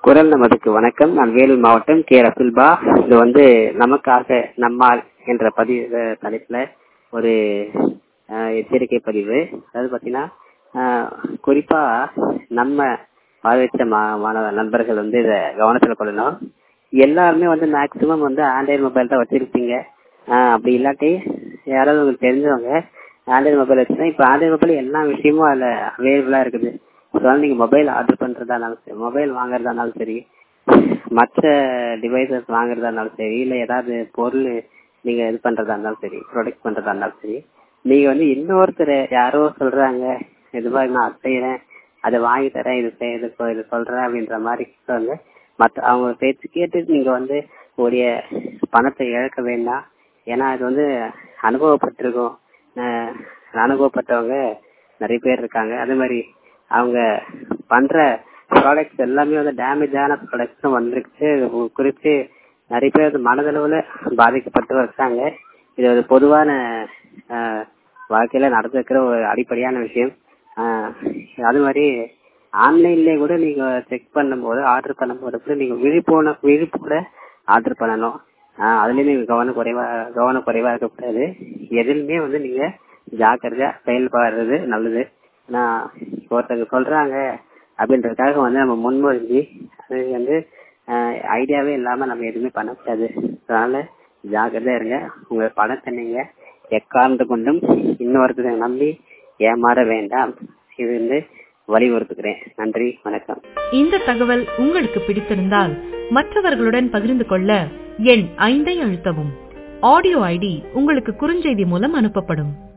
குரல் நமதுக்கு வணக்கம் நான் வேலூர் மாவட்டம் கே ரசுல்பா இது வந்து நமக்காக நம்மால் என்ற பதிவு தலைப்புல ஒரு அஹ், எச்சரிக்கை பதிவு அதாவது பாத்தீங்கன்னா அஹ், குறிப்பா நம்ம பாதித்த மா- மாணவ நண்பர்கள் வந்து இத கவனத்துல கொள்ளணும் எல்லாருமே வந்து மேக்சிமம் வந்து ஆண்ட்ராய்டு மொபைல் தான் வச்சிருப்பீங்க ஆஹ் அப்படி இல்லாட்டி யாராவது உங்களுக்கு தெரிஞ்சவங்க ஆண்ட்ராய்டு மொபைல் வச்சுன்னா இப்ப ஆண்ட்ராய்டு மொபைல் எல்லா விஷயமும் அதுல அவைலபிளா இருக்குது அதனால நீங்க மொபைல் ஆர்டர் பண்றதா இருந்தாலும் சரி மொபைல் வாங்குறதா இருந்தாலும் சரி மற்ற டிவைசஸ் வாங்குறதா இருந்தாலும் சரி இல்ல ஏதாவது பொருள் நீங்க இது பண்றதா இருந்தாலும் சரி ப்ரொடக்ட் பண்றதா இருந்தாலும் சரி நீங்க வந்து இன்னொருத்தர் யாரோ சொல்றாங்க இது மாதிரி நான் அது செய்யறேன் அதை வாங்கி தரேன் இது செய்- இது சொ- இது சொல்றேன் அப்படின்ற மாதிரி வந்து மற்ற அவங்க பேச்சு கேட்டு நீங்க வந்து உடைய பணத்தை இழக்க வேண்டாம் ஏன்னா இது வந்து அனுபவப்பட்டிருக்கும் அஹ் அனுபவப்பட்டவங்க நிறைய பேர் இருக்காங்க அதே மாதிரி அவங்க பண்ற ப்ராடக்ட்ஸ் எல்லாமே வந்து டேமேஜான ப்ராடக்ட்ஸும் வந்திருக்கு இது குறித்து நிறைய பேர் வந்து மனதளவுல பாதிக்கப்பட்டு இருக்காங்க இது ஒரு பொதுவான அஹ், வாழ்க்கையில நடந்திருக்கிற ஒரு அடிப்படையான விஷயம் அஹ், அது மாதிரி ஆன்லைன்லயே கூட நீங்க செக் பண்ணும்போது ஆர்டர் பண்ணும்போது கூட நீங்க விழிப்போன விழிப்போட ஆர்டர் பண்ணணும் ஆஹ் அதுலயும் நீங்க கவனம் குறைவா கவனம் குறைவா இருக்கக்கூடாது எதுலுமே வந்து நீங்க ஜாக்கிரதையா செயல்படுறது நல்லது நான் ஒருத்தங்க சொல்றாங்க அப்படின்றதுக்காக வந்து நம்ம முன்மொழிஞ்சு அது வந்து ஐடியாவே இல்லாம நம்ம எதுவுமே பண்ணக்கூடாது அதனால ஜாக்கிரதையா இருங்க உங்க பணத்தை நீங்க எக்காரணத்தை கொண்டும் இன்னொருத்தரை நம்பி ஏமாற வேண்டாம் இது வந்து வலியுறுத்துகிறேன் நன்றி வணக்கம் இந்த தகவல் உங்களுக்கு பிடித்திருந்தால் மற்றவர்களுடன் பகிர்ந்து கொள்ள எண் ஐந்தை அழுத்தவும் ஆடியோ ஐடி உங்களுக்கு குறுஞ்செய்தி மூலம் அனுப்பப்படும்